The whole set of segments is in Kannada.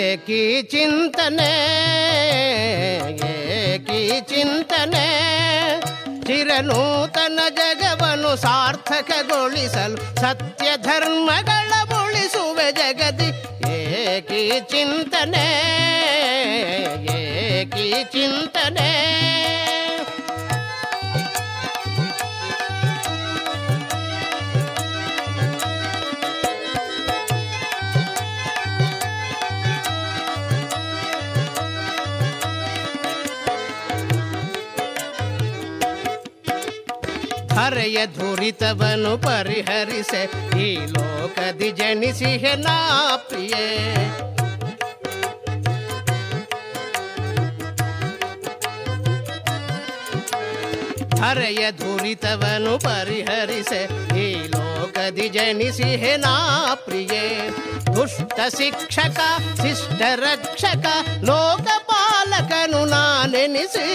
ಏಕಿ ಚಿಂತನೆ ಏಕಿ ಚಿಂತನೆ ಚಿರನೂತನ ಜಗವನ್ನು ಸಾರ್ಥಕಗೊಳಿಸಲು ಸತ್ಯ ಧರ್ಮಗಳ ಉಳಿಸುವೆ ಜಗದಿ ಏಕಿ ಚಿಂತನೆ ಏಕಿ ಚಿಂತನೆ ಹರೆಯ ಧುರಿತವನು ಪರಿಹರಿಸೆ ಈ ಲೋಕದಿ ಜನಿಸಿಹೆ ನಾ ಪ್ರಿಯೆ ಹರೆಯ ಧುರಿತವನು ಪರಿಹರಿಸೆ ಈ ಲೋಕದಿ ಜನಿಸಿಹೆ ನಾ ಪ್ರಿಯೆ ದುಷ್ಟ ಶಿಕ್ಷಕ ಶಿಷ್ಟ ರಕ್ಷಕ ಲೋಕಪಾಲಕನು ನಾನೆನಿಸಿ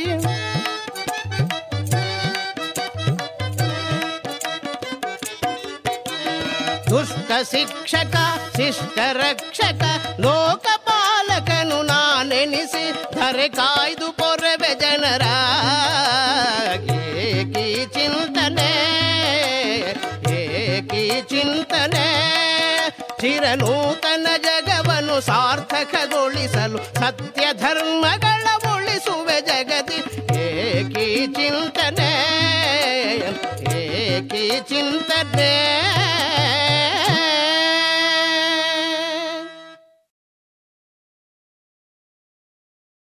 ದುಷ್ಟ ಶಿಕ್ಷಕ ಶಿಷ್ಟ ರಕ್ಷಕ ಲೋಕಪಾಲಕನು ನಾನೆನಿಸಿ ಧರೆ ಕಾಯ್ದು ಪೊರಬೆ ಜನರ ಏಕಿ ಚಿಂತನೆ ಏಕಿ ಚಿಂತನೆ ಚಿರನೂತನ ಜಗವನ್ನು ಸಾರ್ಥಕಗೊಳಿಸಲು ಸತ್ಯ ಧರ್ಮಗಳ ಉಳಿಸುವೆ ಜಗದಿ ಏಕಿ ಚಿಂತನೆ ಏಕಿ ಚಿಂತನೆ